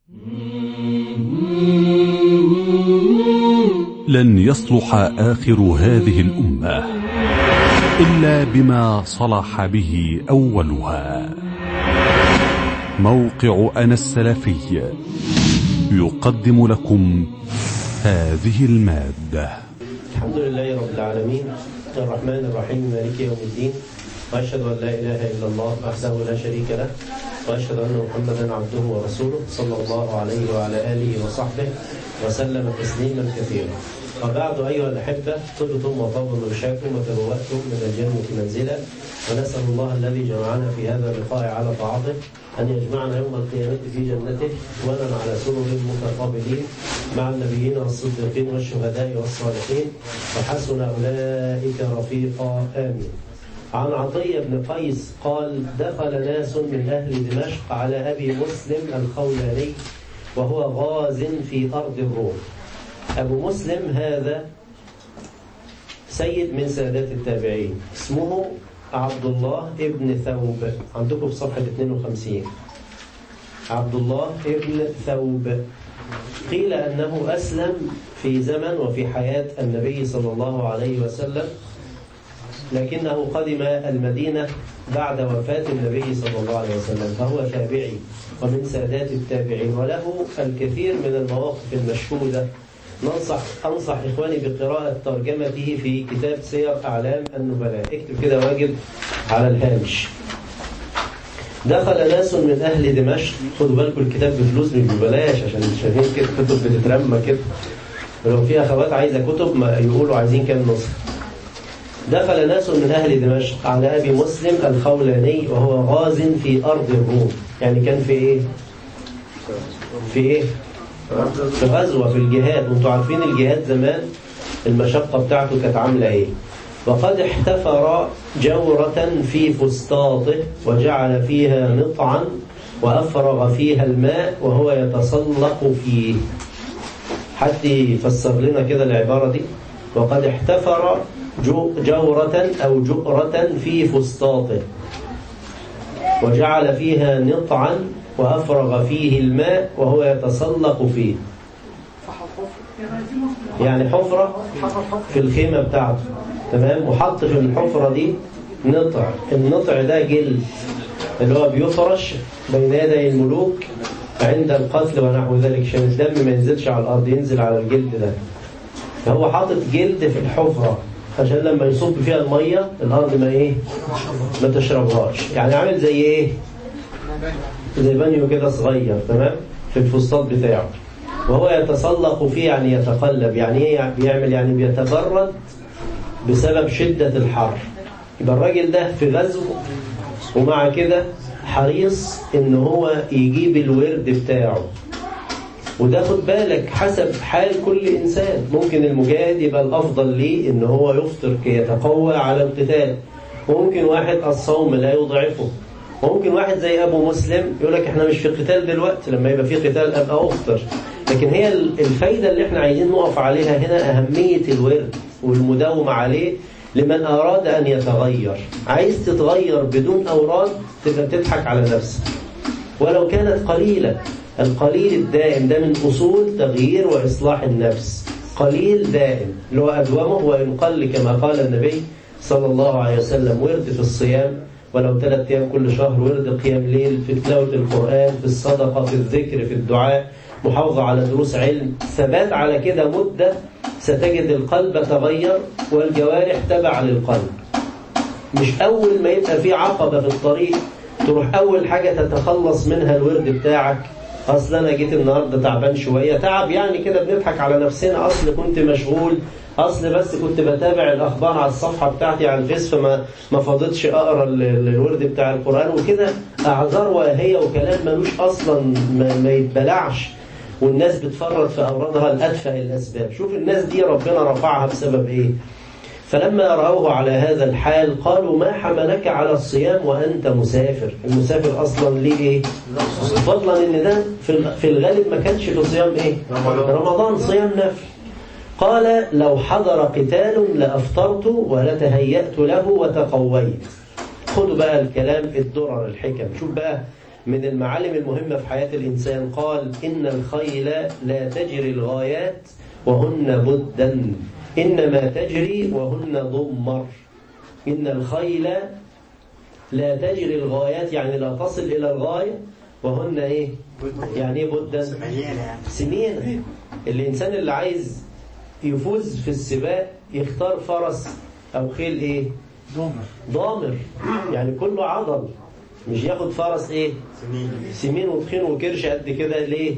لن يصلح آخر هذه الأمة إلا بما صلح به أولها موقع أنا السلفي يقدم لكم هذه المادة الحمد لله رب العالمين الرحمن الرحيم مالك يوم الدين وأشهد أن لا إله إلا الله وحده لا شريك له وأشهد أن محمدا عبده ورسوله صلى الله عليه وعلى آله وصحبه وسلم تسليما كثيرا وبعد أيها الأحبة طبتم وطاب مرشاكم وتبوأتم من الجنة منزلا ونسأل الله الذي جمعنا في هذا اللقاء على طاعته أن يجمعنا يوم القيامة في جنته ولنا على سرر متقابلين مع النبيين والصديقين والشهداء والصالحين وحسن أولئك رفيقا آمين عن عطية بن قيس قال دخل ناس من أهل دمشق على أبي مسلم الخولاني وهو غاز في أرض الروم أبو مسلم هذا سيد من سادات التابعين اسمه عبد الله ابن ثوب عندكم في صفحة 52 عبد الله ابن ثوب قيل أنه أسلم في زمن وفي حياة النبي صلى الله عليه وسلم لكنه قدم المدينة بعد وفاة النبي صلى الله عليه وسلم فهو تابعي ومن سادات التابعين وله الكثير من المواقف المشهودة ننصح أنصح إخواني بقراءة ترجمته في كتاب سير أعلام النبلاء اكتب كده واجب على الهامش دخل ناس من أهل دمشق خدوا بالكم الكتاب بفلوس مش ببلاش عشان شايفين كده كتب بتترمى كده ولو في أخوات عايزة كتب ما يقولوا عايزين كام نسخة دخل ناس من أهل دمشق على أبي مسلم الخولاني وهو غاز في أرض الروم يعني كان في إيه؟ في إيه؟ في غزوة في الجهاد وانتوا عارفين الجهاد زمان المشقة بتاعته كانت عاملة إيه وقد احتفر جورة في فسطاطه وجعل فيها نطعا وأفرغ فيها الماء وهو يتسلق فيه حد يفسر لنا كده العبارة دي وقد احتفر جورة أو جؤرة في فسطاطه وجعل فيها نطعا وأفرغ فيه الماء وهو يتسلق فيه يعني حفرة في الخيمة بتاعته تمام وحط في الحفرة دي نطع النطع ده جلد اللي هو بيفرش بين يدي الملوك عند القتل ونحو ذلك عشان الدم ما ينزلش على الأرض ينزل على الجلد ده فهو حاطط جلد في الحفرة عشان لما يصب فيها المية الأرض ما إيه ما تشربهاش يعني عامل زي إيه زي بانيو كده صغير تمام في الفسطاط بتاعه وهو يتسلق فيه يعني يتقلب يعني ايه بيعمل يعني بيتبرد بسبب شدة الحر يبقى الراجل ده في غزو ومع كده حريص ان هو يجيب الورد بتاعه وده خد بالك حسب حال كل إنسان ممكن المجاهد يبقى الأفضل ليه إن هو يفطر كي يتقوى على القتال وممكن واحد الصوم لا يضعفه وممكن واحد زي أبو مسلم يقول لك إحنا مش في قتال دلوقتي لما يبقى في قتال أبقى أفطر لكن هي الفايدة اللي إحنا عايزين نقف عليها هنا أهمية الورد والمداومة عليه لمن أراد أن يتغير عايز تتغير بدون أوراد تبقى تضحك على نفسك ولو كانت قليلة القليل الدائم ده من أصول تغيير وإصلاح النفس قليل دائم اللي هو أدومه وإن قل كما قال النبي صلى الله عليه وسلم ورد في الصيام ولو ثلاث أيام كل شهر ورد قيام ليل في تلاوة القرآن في الصدقة في الذكر في الدعاء محافظة على دروس علم ثبات على كده مدة ستجد القلب تغير والجوارح تبع للقلب مش أول ما يبقى في عقبة في الطريق تروح أول حاجة تتخلص منها الورد بتاعك أصل أنا جيت النهاردة تعبان شوية تعب يعني كده بنضحك على نفسنا أصل كنت مشغول أصل بس كنت بتابع الأخبار على الصفحة بتاعتي على الفيس فما ما فاضتش أقرأ الورد بتاع القرآن وكده أعذار واهية وكلام ملوش أصلا ما, ما يتبلعش والناس بتفرط في أورادها لأتفه الأسباب شوف الناس دي ربنا رفعها بسبب إيه فلما رأوه على هذا الحال قالوا ما حملك على الصيام وأنت مسافر المسافر أصلا ليه إيه فضلا إن ده في الغالب ما كانش في صيام إيه رمضان صيام نفل قال لو حضر قتال لأفطرت ولتهيأت له وتقويت خدوا بقى الكلام الدرر الحكم شوف بقى من المعالم المهمة في حياة الإنسان قال إن الخيل لا تجري الغايات وهن بدا إنما تجري وهن ضمر إن الخيل لا تجري الغايات يعني لا تصل إلى الغاية وهن إيه يعني إيه بدا سمينة الإنسان اللي عايز يفوز في السباق يختار فرس أو خيل إيه ضامر ضامر يعني كله عضل مش ياخد فرس ايه سمين وتخين وكرش قد كده ليه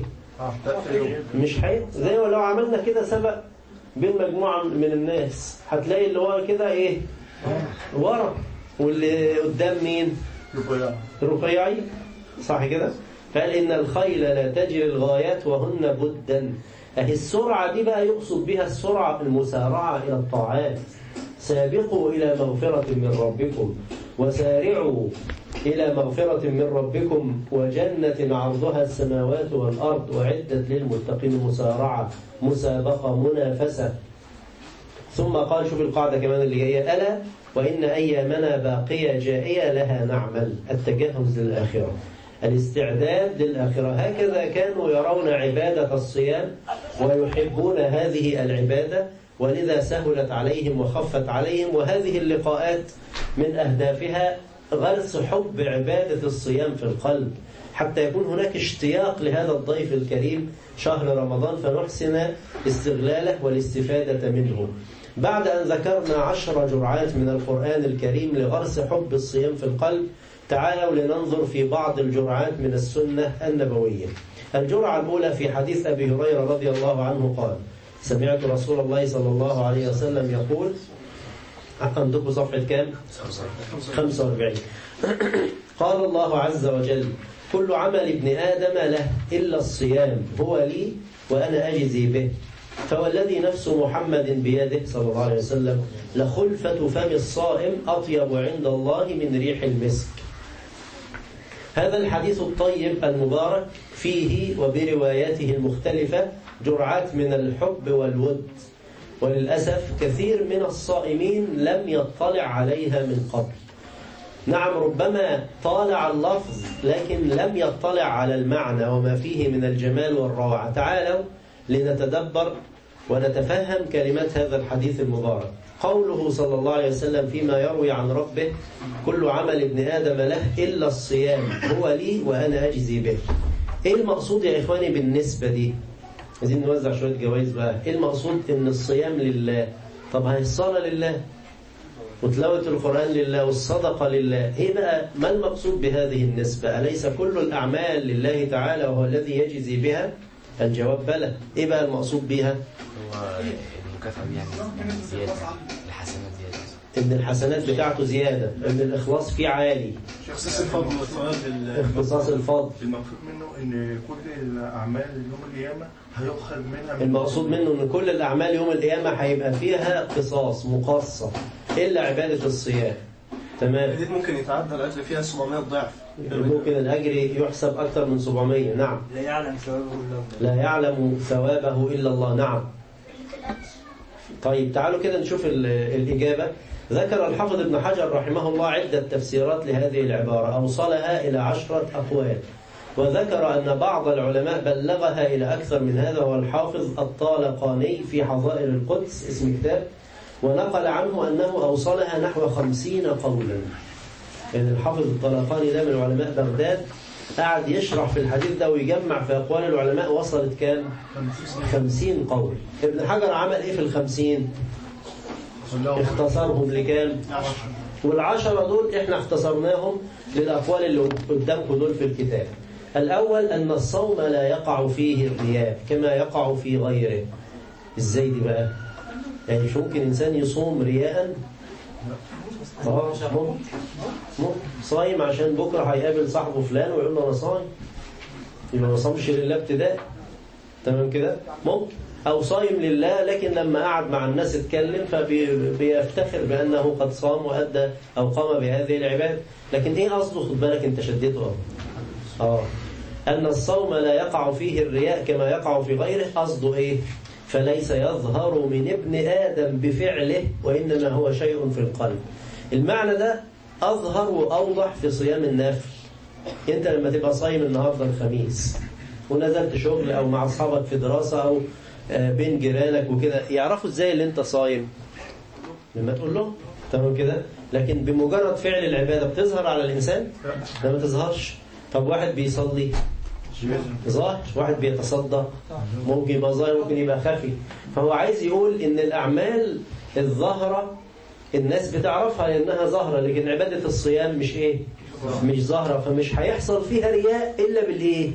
مش حي زي ما لو عملنا كده سبق بين مجموعة من الناس هتلاقي اللي ورا كده ايه ورا واللي قدام مين رفيعي صح كده قال إن الخيل لا تجري الغايات وهن بدا أهي السرعة دي بقى يقصد بها السرعة المسارعة إلى الطاعات سابقوا إلى مغفرة من ربكم وسارعوا إلى مغفرة من ربكم وجنة عرضها السماوات والأرض وعدت للمتقين مسارعة مسابقة منافسة ثم قال شوف القاعدة كمان اللي جاية ألا وإن أيامنا باقية جائية لها نعمل التجهز للآخرة الاستعداد للآخرة هكذا كانوا يرون عبادة الصيام ويحبون هذه العبادة ولذا سهلت عليهم وخفت عليهم وهذه اللقاءات من أهدافها غرس حب عبادة الصيام في القلب حتى يكون هناك اشتياق لهذا الضيف الكريم شهر رمضان فنحسن استغلاله والاستفادة منه بعد أن ذكرنا عشر جرعات من القرآن الكريم لغرس حب الصيام في القلب تعالوا لننظر في بعض الجرعات من السنة النبوية الجرعة الأولى في حديث أبي هريرة رضي الله عنه قال سمعت رسول الله صلى الله عليه وسلم يقول عندكم صفحة كام؟ 45 قال الله عز وجل كل عمل ابن آدم له إلا الصيام هو لي وأنا أجزي به فوالذي نفس محمد بيده صلى الله عليه وسلم لخلفة فم الصائم أطيب عند الله من ريح المسك هذا الحديث الطيب المبارك فيه وبرواياته المختلفة جرعات من الحب والود وللأسف كثير من الصائمين لم يطلع عليها من قبل نعم ربما طالع اللفظ لكن لم يطلع على المعنى وما فيه من الجمال والروعة تعالوا لنتدبر ونتفهم كلمات هذا الحديث المبارك قوله صلى الله عليه وسلم فيما يروي عن ربه كل عمل ابن آدم له إلا الصيام هو لي وأنا أجزي به إيه المقصود يا إخواني بالنسبة دي عايزين نوزع شوية جوائز بقى إيه المقصود إن الصيام لله طب هي الصلاة لله وتلاوة القرآن لله والصدقة لله إيه بقى ما المقصود بهذه النسبة أليس كل الأعمال لله تعالى وهو الذي يجزي بها الجواب بلى إيه بقى المقصود بها هو المكافأة يعني زيادة الحسنات زيادة إن الحسنات بتاعته زيادة إن الإخلاص فيه عالي اختصاص الفضل والثواب لل- اختصاص الفضل المقصود منه ان كل الاعمال يوم القيامه هيؤخذ منها من المقصود منه ان كل الاعمال يوم القيامه هيبقى فيها قصاص مقصه الا عباده الصيام تمام دي ممكن يتعدى الاجر فيها 700 ضعف ممكن الاجر يحسب اكثر من 700 نعم لا يعلم ثوابه الا الله لا يعلم ثوابه الا الله نعم طيب تعالوا كده نشوف ال- الاجابه ذكر الحافظ ابن حجر رحمه الله عدة تفسيرات لهذه العبارة أوصلها إلى عشرة أقوال وذكر أن بعض العلماء بلغها إلى أكثر من هذا هو الحافظ الطالقاني في حظائر القدس اسم كتاب ونقل عنه أنه أوصلها نحو خمسين قولا يعني الحافظ الطلقاني ده من علماء بغداد قعد يشرح في الحديث ده ويجمع في أقوال العلماء وصلت كام؟ خمسين قول ابن حجر عمل إيه في الخمسين؟ اختصرهم لكام؟ والعشرة دول احنا اختصرناهم للأقوال اللي قدامكم دول في الكتاب الأول أن الصوم لا يقع فيه الرياء كما يقع في غيره ازاي دي بقى؟ يعني مش ممكن إنسان يصوم رياء اه ممكن ممكن صايم عشان بكرة هيقابل صاحبه فلان ويقول له أنا صايم يبقى ما صامش لله ابتداء تمام كده ممكن أو صايم لله لكن لما قعد مع الناس اتكلم فبيفتخر بأنه قد صام وأدى أو قام بهذه العبادة لكن إيه قصده خد بالك أنت شديته أهو آه أن الصوم لا يقع فيه الرياء كما يقع في غيره قصده إيه فليس يظهر من ابن آدم بفعله وإنما هو شيء في القلب المعنى ده أظهر وأوضح في صيام النافل انت لما تبقى صايم النهارده الخميس ونزلت شغل او مع اصحابك في دراسه او آه، بين جيرانك وكده يعرفوا ازاي اللي انت صايم لما تقول لهم تمام كده لكن بمجرد فعل العباده بتظهر على الانسان لا ما تظهرش طب واحد بيصلي ظاهر واحد بيتصدق ممكن يبقى ظاهر ممكن يبقى خفي فهو عايز يقول ان الاعمال الظاهره الناس بتعرفها لانها ظاهره لكن عباده الصيام مش ايه مش ظاهره فمش هيحصل فيها رياء الا بالايه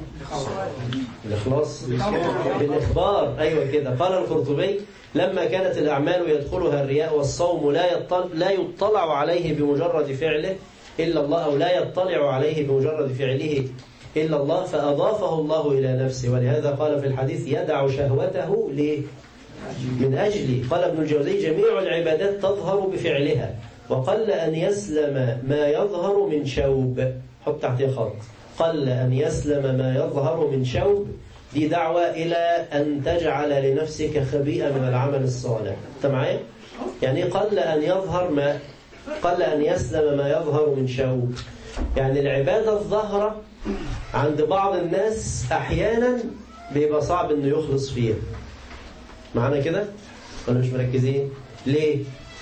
الاخلاص بالاخبار ايوه كده قال القرطبي لما كانت الاعمال يدخلها الرياء والصوم لا يطلع لا يطلع عليه بمجرد فعله الا الله او لا يطلع عليه بمجرد فعله الا الله فاضافه الله الى نفسه ولهذا قال في الحديث يدع شهوته ليه من أجلي قال ابن الجوزي جميع العبادات تظهر بفعلها وقل أن يسلم ما يظهر من شوب حط تحتيه خط قل أن يسلم ما يظهر من شوب دي دعوة إلى أن تجعل لنفسك خبيئة من العمل الصالح أنت معايا؟ يعني قل أن يظهر ما قل أن يسلم ما يظهر من شوب يعني العبادة الظاهرة عند بعض الناس أحيانا بيبقى صعب أنه يخلص فيها معانا كده ولا مش مركزين ليه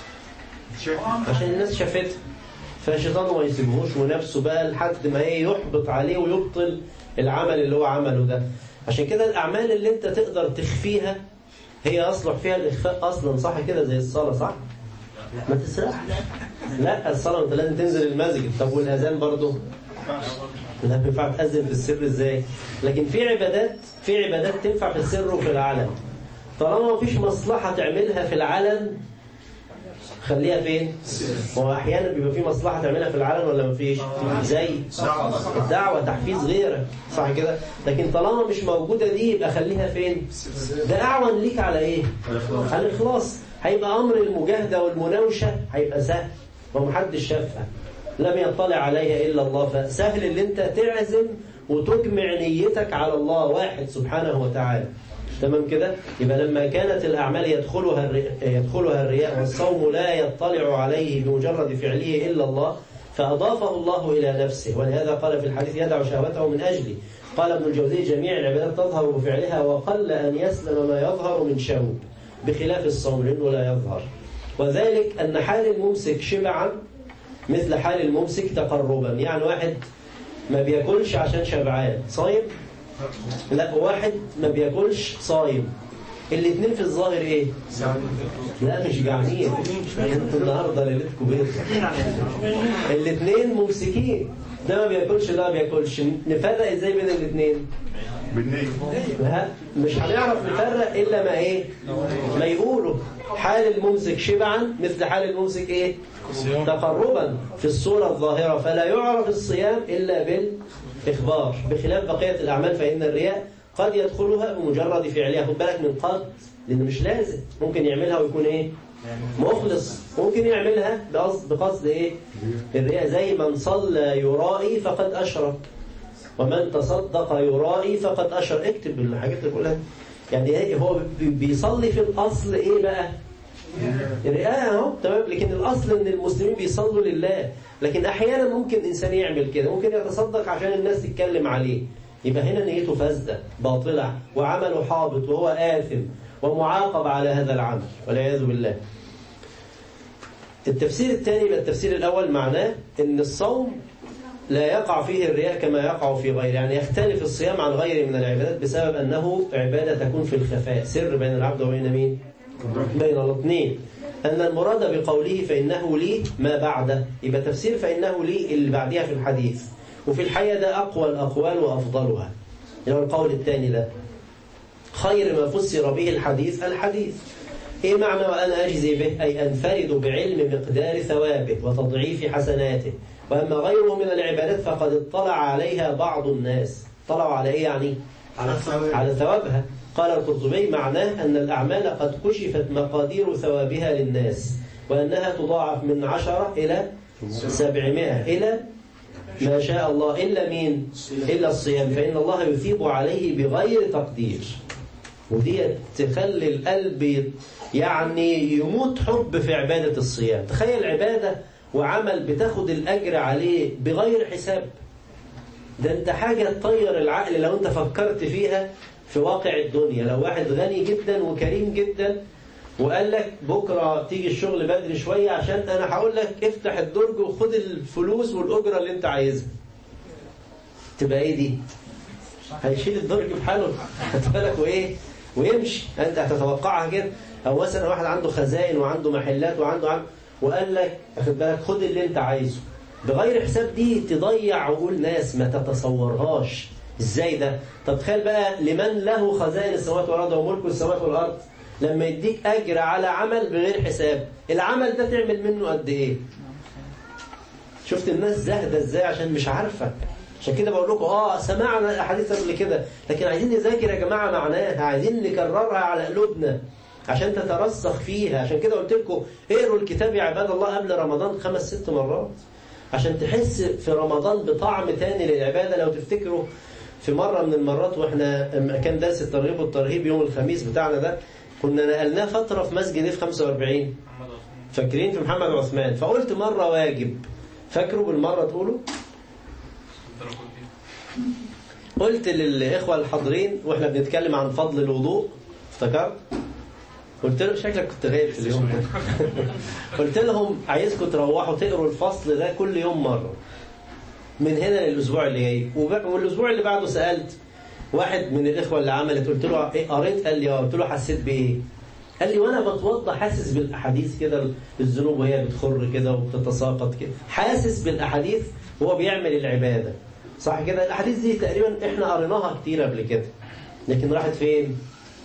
عشان الناس شافتها فالشيطان ما يسيبهوش ونفسه بقى لحد ما ايه يحبط عليه ويبطل العمل اللي هو عمله ده عشان كده الاعمال اللي انت تقدر تخفيها هي اصلح فيها الاخفاء اصلا صح كده زي الصلاه صح ما تسرحش لا الصلاه انت لازم تنزل المسجد طب والاذان برضه لا ينفع تأذن في السر ازاي لكن في عبادات في عبادات تنفع في السر وفي العلن طالما مفيش مصلحة تعملها في العلن خليها فين هو احيانا بيبقى في مصلحة تعملها في العلن ولا مفيش زي الدعوة تحفيز غيرك صح كده لكن طالما مش موجودة دي يبقى خليها فين ده اعون ليك على ايه على الاخلاص هيبقى امر المجاهدة والمناوشة هيبقى سهل ومحدش شافها لم يطلع عليها إلا الله فسهل اللي انت تعزم وتجمع نيتك على الله واحد سبحانه وتعالى تمام كده يبقى لما كانت الأعمال يدخلها الرياء, يدخلها الرياء والصوم لا يطلع عليه بمجرد فعله إلا الله فأضافه الله إلى نفسه ولهذا قال في الحديث يدع شهوته من أجلي قال ابن الجوزي جميع العبادات تظهر بفعلها وقل أن يسلم ما يظهر من شوب بخلاف الصوم لأنه لا يظهر وذلك أن حال الممسك شبعا مثل حال الممسك تقربا يعني واحد ما بياكلش عشان شبعان صايم لا واحد ما بياكلش صايم الاثنين في الظاهر ايه لا مش جعانين انتوا النهارده ليلتكم بيض الاثنين ممسكين ده ما بياكلش ده ما بياكلش نفرق ازاي بين الاثنين بالنية لا مش هنعرف نفرق الا ما ايه ما يقولوا حال الممسك شبعا مثل حال الممسك ايه تقربا في الصورة الظاهرة فلا يعرف الصيام إلا بالإخبار بخلاف بقية الأعمال فإن الرياء قد يدخلها بمجرد فعلها خد بالك من قد لأنه مش لازم ممكن يعملها ويكون إيه مخلص ممكن يعملها بقصد, بقصد إيه الرياء زي من صلى يرائي فقد أشرك ومن تصدق يرائي فقد أشرك اكتب الحاجات اللي كلها يعني هو بيصلي في الأصل إيه بقى الرئاء اهو تمام لكن الاصل ان المسلمين بيصلوا لله لكن احيانا ممكن انسان يعمل كده ممكن يتصدق عشان الناس تتكلم عليه يبقى هنا نيته فاسده باطله وعمله حابط وهو آثم ومعاقب على هذا العمل والعياذ بالله التفسير الثاني يبقى التفسير الاول معناه ان الصوم لا يقع فيه الرياء كما يقع في غيره يعني يختلف الصيام عن غيره من العبادات بسبب أنه عبادة تكون في الخفاء سر بين العبد وبين مين بين الاثنين أن المراد بقوله فإنه لي ما بعده يبقى تفسير فإنه لي اللي بعدها في الحديث وفي الحقيقة ده أقوى الأقوال وأفضلها اللي هو القول الثاني ده خير ما فسر به الحديث الحديث إيه معنى وأنا أجزي به أي أنفرد بعلم مقدار ثوابه وتضعيف حسناته وأما غيره من العبادات فقد اطلع عليها بعض الناس طلعوا على إيه يعني؟ على الثواب. على ثوابها قال القرطبي معناه أن الأعمال قد كشفت مقادير ثوابها للناس وأنها تضاعف من عشرة إلى سبعمائة إلى ما شاء الله إلا مين إلا الصيام فإن الله يثيب عليه بغير تقدير ودي تخلي القلب يعني يموت حب في عبادة الصيام تخيل عبادة وعمل بتاخد الأجر عليه بغير حساب ده انت حاجة تطير العقل لو انت فكرت فيها في واقع الدنيا لو واحد غني جدا وكريم جدا وقال لك بكرة تيجي الشغل بدري شوية عشان انا هقول لك افتح الدرج وخد الفلوس والأجرة اللي انت عايزها تبقى ايه دي هيشيل الدرج بحاله خد بالك وايه ويمشي انت هتتوقعها كده او مثلا واحد عنده خزائن وعنده محلات وعنده عم وقال لك خد بالك خد اللي انت عايزه بغير حساب دي تضيع عقول ناس ما تتصورهاش ازاي ده طب تخيل بقى لمن له خزائن السماوات والارض وملك السماوات والارض لما يديك اجر على عمل بغير حساب العمل ده تعمل منه قد ايه شفت الناس زاهده ازاي عشان مش عارفه عشان كده بقول لكم اه سمعنا الاحاديث قبل كده لكن عايزين نذاكر يا جماعه معناها عايزين نكررها على قلوبنا عشان تترسخ فيها عشان كده قلت لكم اقروا الكتاب يا عباد الله قبل رمضان خمس ست مرات عشان تحس في رمضان بطعم تاني للعباده لو تفتكروا في مرة من المرات واحنا لما كان درس الترغيب والترهيب يوم الخميس بتاعنا ده كنا نقلناه فترة في مسجد في 45 فاكرين في محمد عثمان فقلت مرة واجب فاكروا بالمرة تقولوا قلت للإخوة الحاضرين وإحنا بنتكلم عن فضل الوضوء افتكرت قلت له شكلك كنت غايب في اليوم ده قلت لهم عايزكم تروحوا تقروا الفصل ده كل يوم مرة من هنا للأسبوع اللي جاي وب- والأسبوع اللي بعده سألت واحد من الإخوة اللي عملت قلت له إيه قريت قال لي اه قلت له حسيت بإيه قال لي وانا بتوضى حاسس بالاحاديث كده الذنوب وهي بتخر كده وبتتساقط كده حاسس بالاحاديث وهو بيعمل العباده صح كده الاحاديث دي تقريبا احنا قريناها كتير قبل كده لكن راحت فين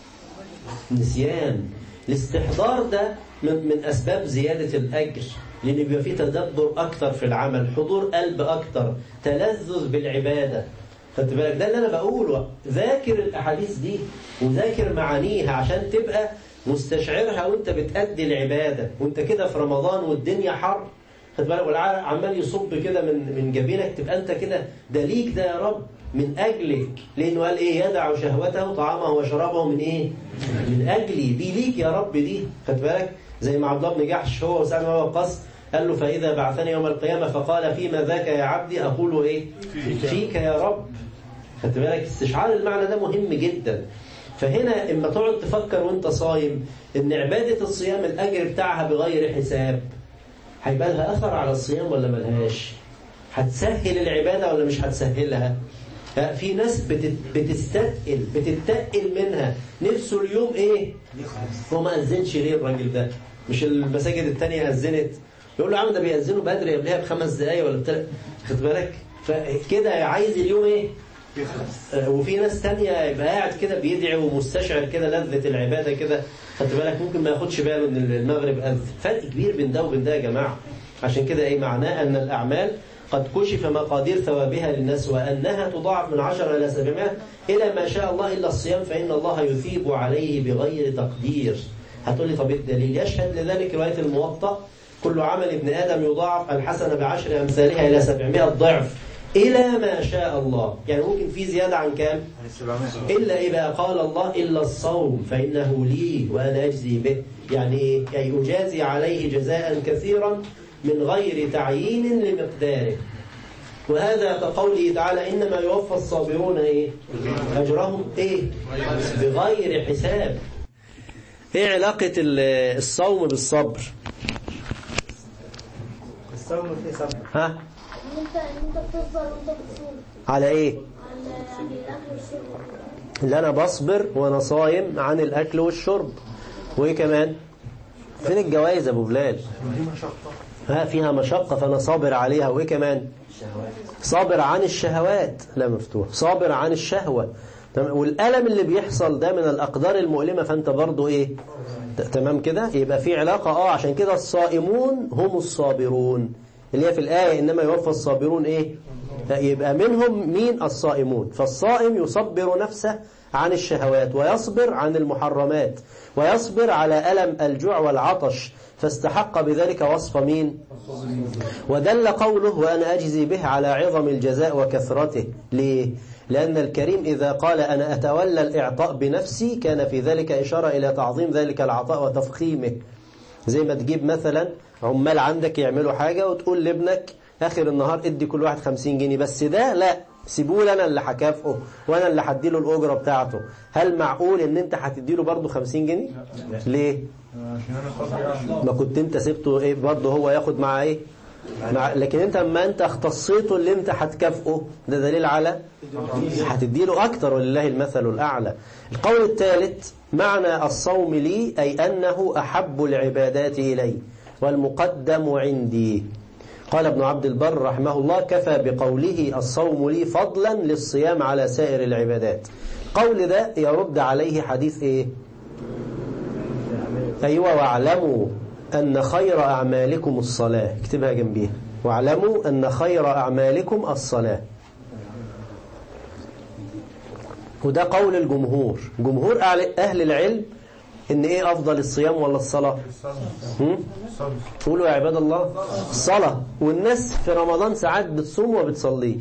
نسيان الاستحضار ده من من اسباب زياده الاجر لان بيبقى فيه تدبر اكتر في العمل حضور قلب اكتر تلذذ بالعباده خدت بالك ده اللي انا بقوله ذاكر الاحاديث دي وذاكر معانيها عشان تبقى مستشعرها وانت بتأدي العباده وانت كده في رمضان والدنيا حر خد بالك والعرق عمال يصب كده من من جبينك تبقى انت كده ده ليك ده يا رب من اجلك لانه قال ايه يدع شهوته طعامه وشرابه من ايه من اجلي دي ليك يا رب دي خد بالك زي ما عبد الله بن جحش هو وسعد بن وقاص قال له فاذا بعثني يوم القيامه فقال فيما ذاك يا عبدي اقول ايه فيك يا رب خدت بالك استشعار المعنى ده مهم جدا فهنا اما تقعد تفكر وانت صايم ان عباده الصيام الاجر بتاعها بغير حساب هيبقى لها اثر على الصيام ولا ملهاش هتسهل العباده ولا مش هتسهلها ها، في ناس بتت- بتستثقل بتتقل منها نفسه اليوم ايه هو ما اذنش ليه الراجل ده مش المساجد التانية اذنت يقول له يا عم ده بيأذنوا بدري قبلها بخمس دقايق ولا بتاع خد بالك فكده عايز اليوم ايه آه، وفي ناس تانية يبقى قاعد كده بيدعي ومستشعر كده لذة العبادة كده خدت بالك ممكن ما ياخدش باله ان المغرب أذن فرق كبير بين ده وبين ده يا جماعة عشان كده ايه معناه ان الأعمال قد كشف مقادير ثوابها للناس وأنها تضاعف من 10 إلى 700 إلى ما شاء الله إلا الصيام فإن الله يثيب عليه بغير تقدير هتقول لي طب إيه الدليل يشهد لذلك رواية الموطأ كل عمل ابن آدم يضاعف الحسنة بعشر أمثالها إلى 700 ضعف إلى ما شاء الله يعني ممكن في زيادة عن كام إلا إذا قال الله إلا الصوم فإنه لي وأنا أجزي به يعني إيه؟ يعني أجازي عليه جزاء كثيرا من غير تعيين لمقداره وهذا كقوله تعالى إنما يوفى الصابرون إيه؟ أجرهم إيه؟ بغير حساب إيه علاقة ال- الصوم بالصبر؟ الصوم فيه صبر ها؟ ان انت ان انت بتصبر وانت بتصوم على إيه؟ على يعني الاكل والشرب اللي أنا بصبر وأنا صايم عن الأكل والشرب وإيه كمان؟ فين الجوائز يا أبو بلال؟ ها فيها مشقة فأنا صابر عليها وإيه كمان؟ صابر عن الشهوات لا مفتوح صابر عن الشهوة تمام؟ والألم اللي بيحصل ده من الأقدار المؤلمة فأنت برضو إيه ت- تمام كده يبقى في علاقة آه عشان كده الصائمون هم الصابرون اللي هي في الآية إنما يوفى الصابرون إيه لا، يبقى منهم مين الصائمون فالصائم يصبر نفسه عن الشهوات ويصبر عن المحرمات ويصبر على ألم الجوع والعطش فاستحق بذلك وصف مين ودل قوله وأنا أجزي به على عظم الجزاء وكثرته ليه؟ لأن الكريم إذا قال أنا أتولى الإعطاء بنفسي كان في ذلك إشارة إلى تعظيم ذلك العطاء وتفخيمه زي ما تجيب مثلا عمال عندك يعملوا حاجة وتقول لابنك آخر النهار ادي كل واحد خمسين جنيه بس ده لا سيبوه لي انا اللي هكافئه وانا اللي هديله الاجره بتاعته هل معقول ان انت هتديله برضه 50 جنيه ليه عشان انا خاطر يعني ما كنت انت سبته ايه برضه هو ياخد معاه ايه مع لكن انت اما انت اختصيته اللي انت هتكافئه ده دليل على هتديله اكتر ولله المثل الاعلى القول الثالث معنى الصوم لي اي انه احب العبادات الي والمقدم عندي قال ابن عبد البر رحمه الله كفى بقوله الصوم لي فضلا للصيام على سائر العبادات القول ده يرد عليه حديث ايه أيوة واعلموا أن خير أعمالكم الصلاة اكتبها جنبيها واعلموا أن خير أعمالكم الصلاة وده قول الجمهور جمهور أعل- أهل العلم إن إيه أفضل الصيام ولا الصلاة هم؟ الصبر قولوا يا عباد الله الصلاة والناس في رمضان ساعات بتصوم وما بتصليش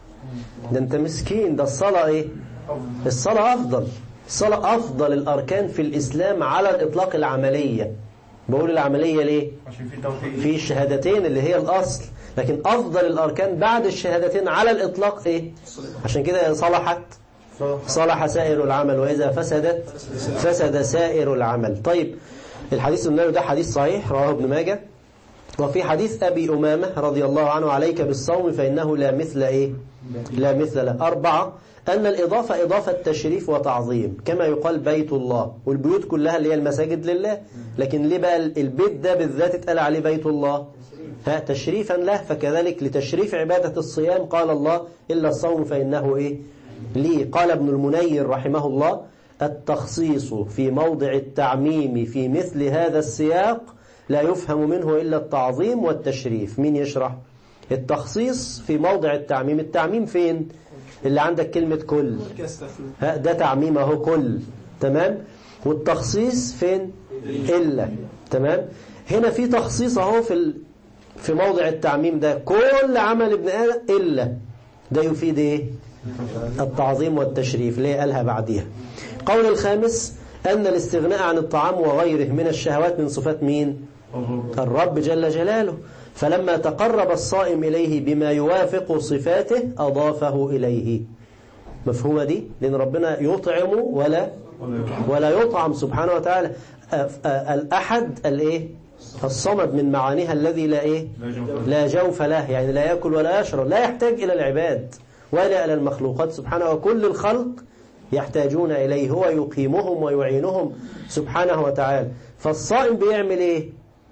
ده انت مسكين ده الصلاة ايه الصلاة افضل الصلاة افضل الاركان في الاسلام على الاطلاق العملية بقول العملية ليه عشان في توحيد في الشهادتين اللي هي الاصل لكن افضل الاركان بعد الشهادتين على الاطلاق ايه عشان كده صلحت صح صلح سائر العمل وإذا فسدت فسد سائر العمل طيب الحديث النبوي ده حديث صحيح رواه ابن ماجه وفي حديث أبي أمامة رضي الله عنه عليك بالصوم فإنه لا مثل إيه لا مثل له أربعة أن الإضافة إضافة تشريف وتعظيم كما يقال بيت الله والبيوت كلها اللي هي المساجد لله لكن ليه بقى البيت ده بالذات اتقال عليه بيت الله ها تشريفا له فكذلك لتشريف عبادة الصيام قال الله إلا الصوم فإنه إيه لي قال ابن المنير رحمه الله التخصيص في موضع التعميم في مثل هذا السياق لا يفهم منه إلا التعظيم والتشريف مين يشرح التخصيص في موضع التعميم التعميم فين اللي عندك كلمة كل ها ده تعميم اهو كل تمام والتخصيص فين إلا تمام هنا في تخصيص اهو في ال... في موضع التعميم ده كل عمل ابن آدم إلا ده يفيد ايه التعظيم والتشريف ليه قالها بعديها قول الخامس أن الاستغناء عن الطعام وغيره من الشهوات من صفات مين الرب جل جلاله فلما تقرب الصائم إليه بما يوافق صفاته أضافه إليه مفهومة دي لأن ربنا يطعم ولا ولا يطعم سبحانه وتعالى أ- أ- الأحد الإيه الصمد من معانيها الذي لا إيه لا جوف له يعني لا يأكل ولا يشرب لا يحتاج إلى العباد ولا إلى المخلوقات سبحانه وكل الخلق يحتاجون إليه هو يقيمهم ويعينهم سبحانه وتعالى فالصائم بيعمل إيه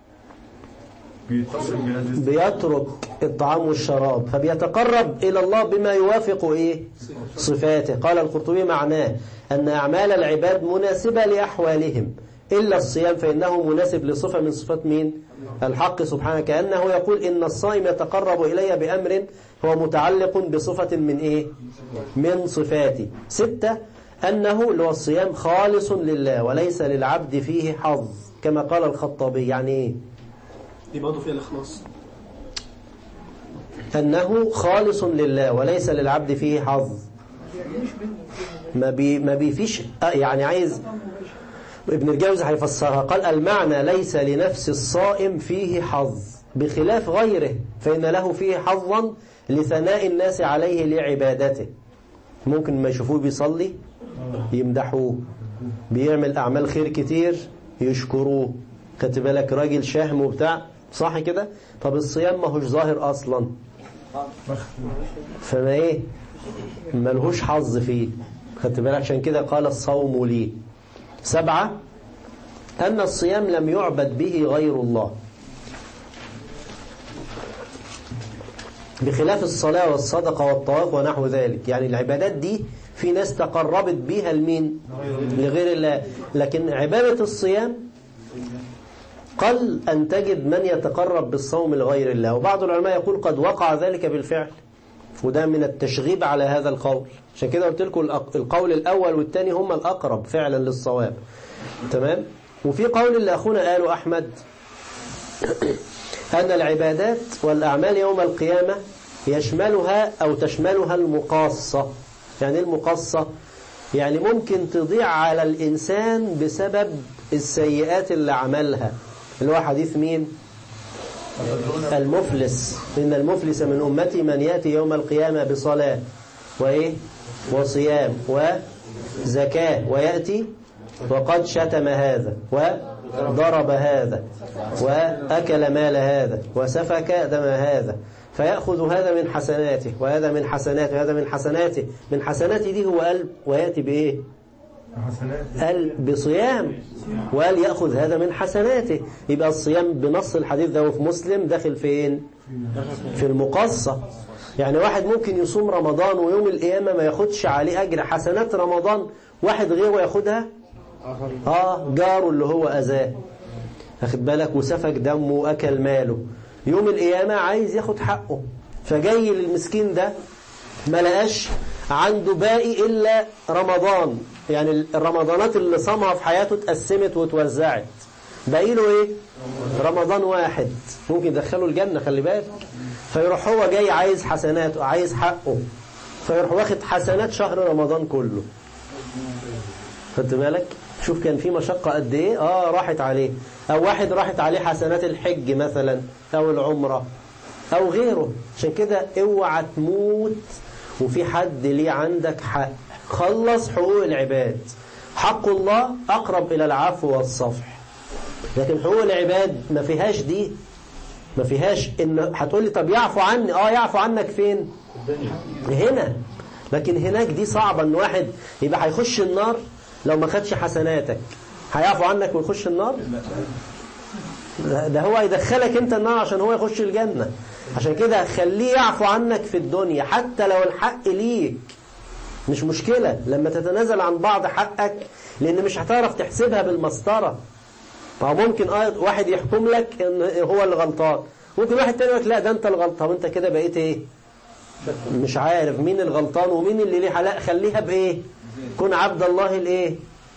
بيتصل بهذه بيترك الطعام والشراب فبيتقرب إلى الله بما يوافق إيه صفاته قال القرطبي معناه أن أعمال العباد مناسبة لأحوالهم إلا الصيام فإنه مناسب لصفة من صفات مين الحق سبحانه كأنه يقول إن الصائم يتقرب إلي بأمر هو متعلق بصفة من إيه من صفاتي ستة أنه اللي هو الصيام خالص لله وليس للعبد فيه حظ كما قال الخطابي يعني إيه دي برضه فيها الإخلاص أنه خالص لله وليس للعبد فيه حظ ما بي ما بيفيش آه يعني عايز ابن الجوزي هيفسرها قال المعنى ليس لنفس الصائم فيه حظ بخلاف غيره فإن له فيه حظا لثناء الناس عليه لعبادته ممكن ما يشوفوه بيصلي يمدحوه بيعمل أعمال خير كتير يشكروه خدت بالك راجل شهم وبتاع صح كده طب الصيام ما هوش ظاهر أصلا فما ايه ملهوش حظ فيه خدت بالك عشان كده قال الصوم لي سبعة أن الصيام لم يعبد به غير الله بخلاف الصلاة والصدقة والطواف ونحو ذلك يعني العبادات دي في ناس تقربت بيها لمين لغير الله لكن عبادة الصيام قل أن تجد من يتقرب بالصوم لغير الله وبعض العلماء يقول قد وقع ذلك بالفعل وده من التشغيب على هذا القول عشان كده قلت لكم الأق- القول الأول والثاني هما الأقرب فعلا للصواب تمام وفي قول لأخونا قاله أحمد أن العبادات والأعمال يوم القيامة يشملها أو تشملها المقاصة يعني إيه المقاصة يعني ممكن تضيع على الإنسان بسبب السيئات اللي عملها اللي هو حديث مين المفلس إن المفلس من أمتي من يأتي يوم القيامة بصلاة وإيه وصيام وزكاة ويأتي وقد شتم هذا وضرب هذا وأكل مال هذا وسفك دم هذا فيأخذ هذا من حسناته وهذا من حسناته وهذا من حسناته من حسناته دي هو قلب ويأتي بإيه حسنات قال بصيام وقال يأخذ هذا من حسناته يبقى الصيام بنص الحديث ده وفي مسلم داخل فين في المقصة يعني واحد ممكن يصوم رمضان ويوم القيامة ما ياخدش عليه أجر حسنات رمضان واحد غيره ياخدها آه جاره اللي هو أذاه أخد بالك وسفك دمه وأكل ماله يوم القيامة عايز ياخد حقه فجاي للمسكين ده ما لقاش عنده باقي إلا رمضان يعني الرمضانات اللي صامها في حياته اتقسمت وتوزعت باقي له إيه رمضان واحد ممكن يدخله الجنة خلي بالك فيروح هو جاي عايز حسناته عايز حقه فيروح واخد حسنات شهر رمضان كله خدت بالك شوف كان في مشقة قد ايه اه راحت عليه او واحد راحت عليه حسنات الحج مثلا او العمرة او غيره عشان كده اوعى تموت وفي حد ليه عندك حق خلص حقوق العباد حق الله اقرب الى العفو والصفح لكن حقوق العباد ما فيهاش دي ما فيهاش ان هتقولي طب يعفو عني اه يعفو عنك فين هنا لكن هناك دي صعبة ان واحد يبقى هيخش النار لو ما خدش حسناتك هيعفو عنك ويخش النار ده هو يدخلك انت النار عشان هو يخش الجنة عشان كده خليه يعفو عنك في الدنيا حتى لو الحق ليك مش مشكلة لما تتنازل عن بعض حقك لان مش هتعرف تحسبها بالمسطرة ما ممكن اه واحد يحكم لك ان هو اللي غلطان ممكن واحد تاني يقول لك لا ده انت الغلطان وانت كده بقيت ايه مش عارف مين الغلطان ومين اللي ليه لا خليها بايه كن عبد الله الايه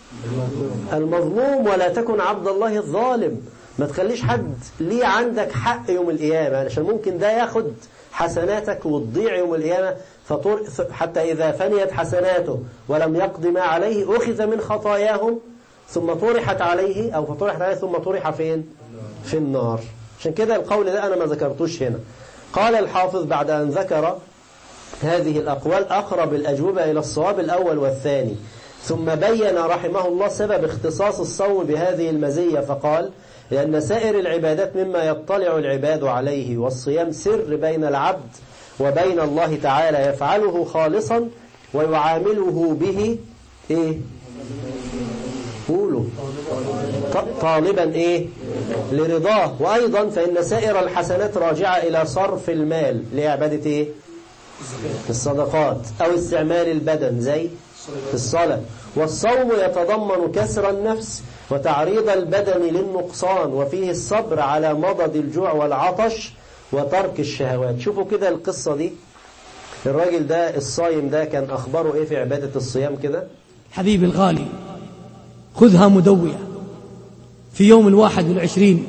المظلوم ولا تكن عبد الله الظالم ما تخليش حد ليه عندك حق يوم القيامة علشان ممكن ده ياخد حسناتك وتضيع يوم القيامة فطر حتى إذا فنيت حسناته ولم يقض ما عليه أخذ من خطاياهم ثم طرحت عليه أو فطرحت عليه ثم طرح فين في النار عشان كده القول ده أنا ما ذكرتوش هنا قال الحافظ بعد أن ذكر هذه الأقوال أقرب الأجوبة إلى الصواب الأول والثاني ثم بين رحمه الله سبب اختصاص الصوم بهذه المزية فقال لأن سائر العبادات مما يطلع العباد عليه والصيام سر بين العبد وبين الله تعالى يفعله خالصا ويعامله به إيه قولوا طالبا إيه لرضاه وأيضا فإن سائر الحسنات راجعة إلى صرف المال لعبادة إيه الصدقات أو استعمال البدن زي الصلاة والصوم يتضمن كسر النفس وتعريض البدن للنقصان وفيه الصبر على مضض الجوع والعطش وترك الشهوات شوفوا كده القصة دي الراجل ده الصايم ده كان أخباره إيه في عبادة الصيام كده حبيبي الغالي خذها مدوية في يوم الواحد والعشرين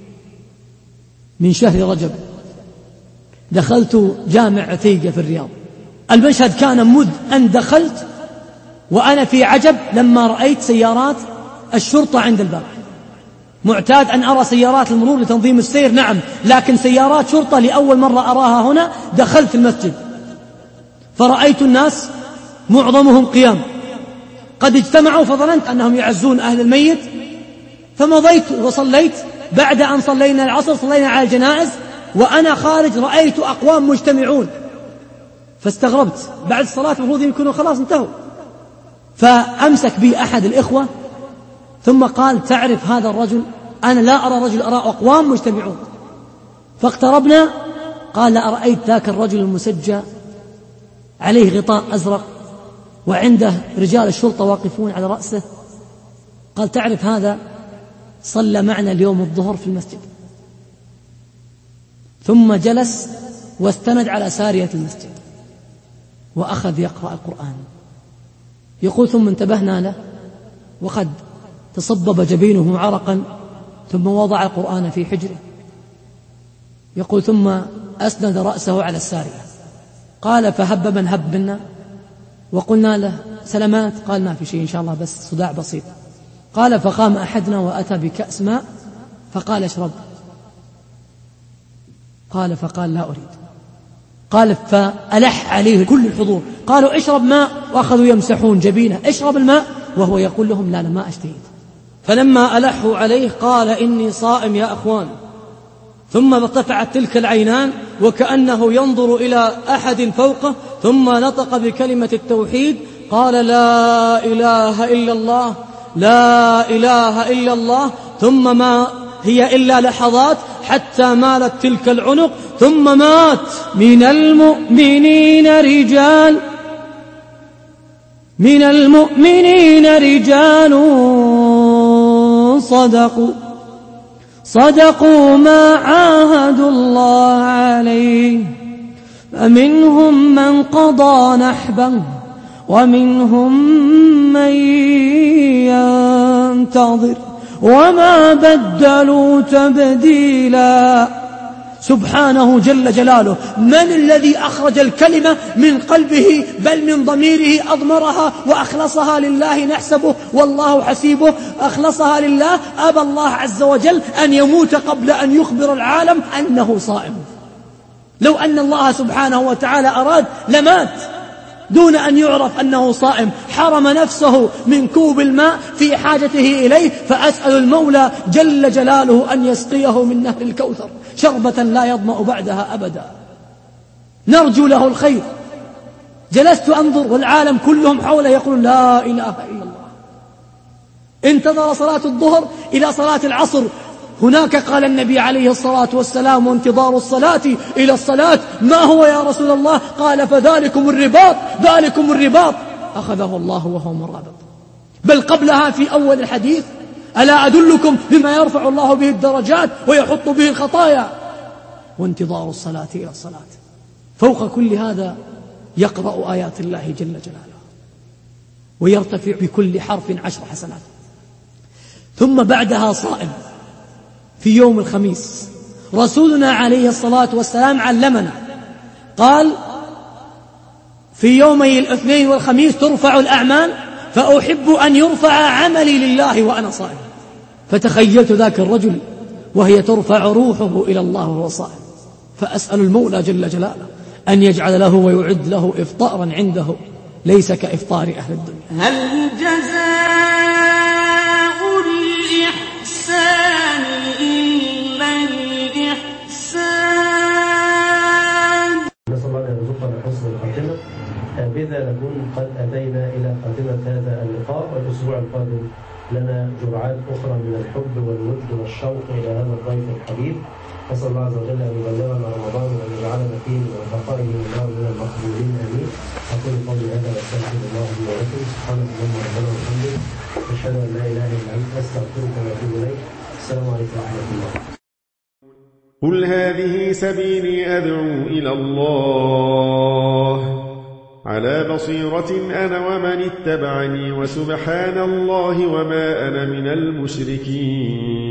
من شهر رجب دخلت جامع عتيقة في الرياض المشهد كان مذ أن دخلت وأنا في عجب لما رأيت سيارات الشرطة عند الباب معتاد أن أرى سيارات المرور لتنظيم السير نعم لكن سيارات شرطة لأول مرة أراها هنا دخلت المسجد فرأيت الناس معظمهم قيام قد اجتمعوا فظننت أنهم يعزون أهل الميت فمضيت وصليت بعد أن صلينا العصر صلينا على الجنائز وأنا خارج رأيت أقوام مجتمعون فاستغربت بعد الصلاة المفروض يكونوا خلاص انتهوا فأمسك بي أحد الإخوة ثم قال تعرف هذا الرجل أنا لا أرى رجل أرى أقوام مجتمعون فاقتربنا قال أرأيت ذاك الرجل المسجى عليه غطاء أزرق وعنده رجال الشرطة واقفون على رأسه قال تعرف هذا صلى معنا اليوم الظهر في المسجد ثم جلس واستند على سارية المسجد وأخذ يقرأ القرآن يقول ثم انتبهنا له وقد تصبب جبينه عرقا ثم وضع القرآن في حجره يقول ثم أسند رأسه على السارية قال فهب من هب منا وقلنا له سلامات قال ما في شيء إن شاء الله بس صداع بسيط قال فقام أحدنا وأتى بكأس ماء فقال اشرب قال فقال لا أريد قال فألح عليه كل الحضور قالوا اشرب ماء وأخذوا يمسحون جبينه اشرب الماء وهو يقول لهم لا لا ما أشتهيت فلما ألحوا عليه قال إني صائم يا أخوان ثم ارتفعت تلك العينان وكأنه ينظر إلى أحد فوقه ثم نطق بكلمة التوحيد قال لا إله إلا الله لا إله إلا الله ثم ما هي إلا لحظات حتى مالت تلك العنق ثم مات من المؤمنين رجال من المؤمنين رجال صدقوا صدقوا ما عاهدوا الله عليه فمنهم من قضى نحبه ومنهم من ينتظر وما بدلوا تبديلا سبحانه جل جلاله من الذي أخرج الكلمة من قلبه بل من ضميره أضمرها وأخلصها لله نحسبه والله حسيبه أخلصها لله أبى الله عز وجل أن يموت قبل أن يخبر العالم أنه صائم لو أن الله سبحانه وتعالى أراد لمات دون أن يعرف أنه صائم حرم نفسه من كوب الماء في حاجته إليه فأسأل المولى جل جلاله أن يسقيه من نهر الكوثر شربة لا يظمأ بعدها أبدا نرجو له الخير جلست أنظر والعالم كلهم حوله يقولون لا إله إلا الله انتظر صلاة الظهر إلى صلاة العصر هناك قال النبي عليه الصلاة والسلام وانتظار الصلاة إلى الصلاة ما هو يا رسول الله قال فذلكم الرباط ذلكم الرباط أخذه الله وهو مرابط بل قبلها في أول الحديث ألا أدلكم بما يرفع الله به الدرجات ويحط به الخطايا وانتظار الصلاة إلى الصلاة فوق كل هذا يقرأ آيات الله جل جلاله ويرتفع بكل حرف عشر حسنات ثم بعدها صائم في يوم الخميس رسولنا عليه الصلاة والسلام علمنا قال في يومي الاثنين والخميس ترفع الأعمال فأحب أن يرفع عملي لله وأنا صائم فتخيلت ذاك الرجل وهي ترفع روحه إلى الله وهو صائم فأسأل المولى جل جلاله أن يجعل له ويعد له إفطارا عنده ليس كإفطار أهل الدنيا هل جزاء الإحسان إلا الإحسان نسأل الله أن يرزقنا حسن الخاتمة آه، بذا نكون قد أتينا إلى خاتمة هذا اللقاء والأسبوع القادم لنا جرعات أخرى من الحب والود والشوق إلى هذا الضيف الحبيب نسأل الله عز وجل أن يبلغنا رمضان وأن يجعلنا فيه من رفقائه من النار من المقبولين آمين أقول قولي هذا وأستغفر الله لي ولكم سبحانك اللهم ربنا وبحمدك أشهد أن لا إله إلا أنت أستغفرك وأتوب إليك السلام عليكم ورحمة الله قل هذه سبيلي أدعو إلى الله على بصيرة أنا ومن اتبعني وسبحان الله وما أنا من المشركين